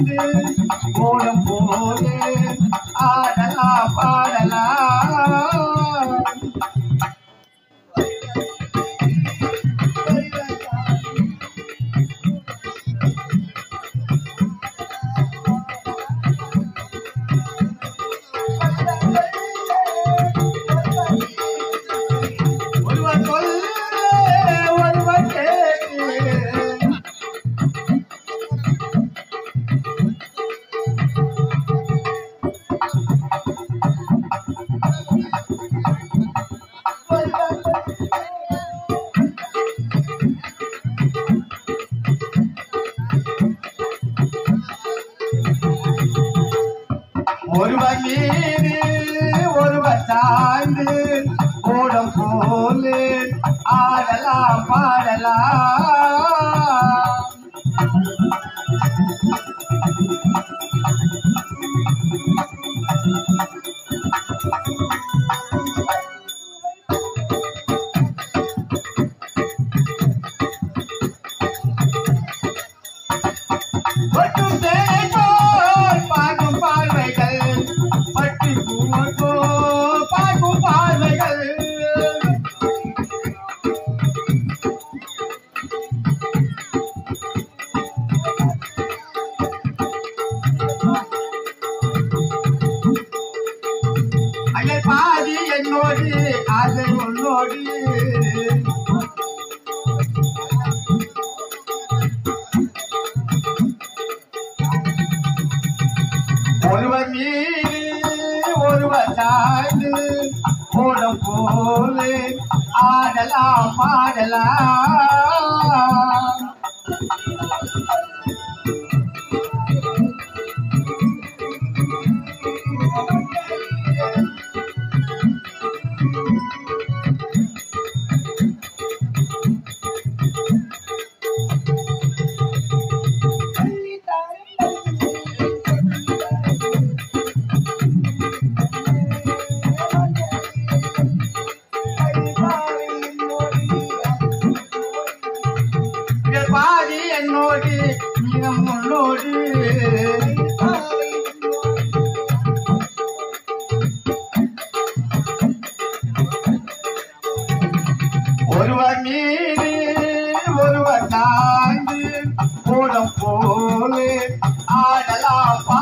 சாய்ந்து ஓடம் போது ஆடலாம் பாடலாம் ஒருவர் சொல்ல ஒருவர் கேட்டு ஒருவர் மீது ஒருவர் சாய்ந்து ஓடம் போல ஆடலாம் பாடலாம் பட்டும் தேனை போல் பார்க்கும் பார்வைகள் பட்டி பூவை போல் பார்க்கும் பார்வைகள் அங்கே பாதி என்னோடு அது உன்னோடு ஒருவர் மீது ஒருவர் சாய்ந்து ஓடம் போல ஆடலாம் பாடலாம் இதில் பாதி என்னோடு மீதம் உன்னோடு ஒருவர் மீது ஒருவர் தாழ்ந்து கூடம் போல ஆடலாம்